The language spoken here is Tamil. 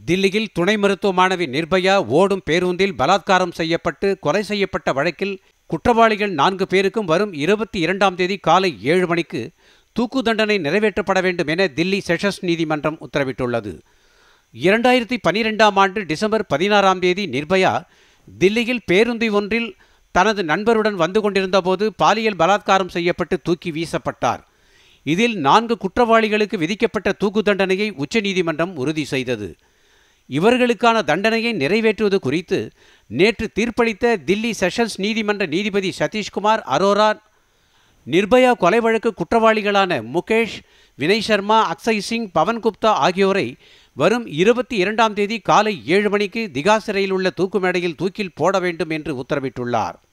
தில்லியில் துணை மருத்துவ மாணவி நிர்பயா ஓடும் பேருந்தில் பலாத்காரம் செய்யப்பட்டு கொலை செய்யப்பட்ட வழக்கில் குற்றவாளிகள் நான்கு பேருக்கும் வரும் இருபத்தி இரண்டாம் தேதி காலை ஏழு மணிக்கு தூக்கு தண்டனை நிறைவேற்றப்பட வேண்டும் என தில்லி செஷன்ஸ் நீதிமன்றம் உத்தரவிட்டுள்ளது இரண்டாயிரத்தி பனிரெண்டாம் ஆண்டு டிசம்பர் பதினாறாம் தேதி நிர்பயா தில்லியில் பேருந்து ஒன்றில் தனது நண்பருடன் வந்து கொண்டிருந்தபோது பாலியல் பலாத்காரம் செய்யப்பட்டு தூக்கி வீசப்பட்டார் இதில் நான்கு குற்றவாளிகளுக்கு விதிக்கப்பட்ட தூக்கு தண்டனையை உச்சநீதிமன்றம் உறுதி செய்தது இவர்களுக்கான தண்டனையை நிறைவேற்றுவது குறித்து நேற்று தீர்ப்பளித்த தில்லி செஷன்ஸ் நீதிமன்ற நீதிபதி சதீஷ்குமார் அரோரா நிர்பயா கொலை வழக்கு குற்றவாளிகளான முகேஷ் வினய் சர்மா அக்ஷய் சிங் பவன் குப்தா ஆகியோரை வரும் இருபத்தி இரண்டாம் தேதி காலை ஏழு மணிக்கு திகா சிறையில் உள்ள தூக்கு மேடையில் தூக்கில் போட வேண்டும் என்று உத்தரவிட்டுள்ளார்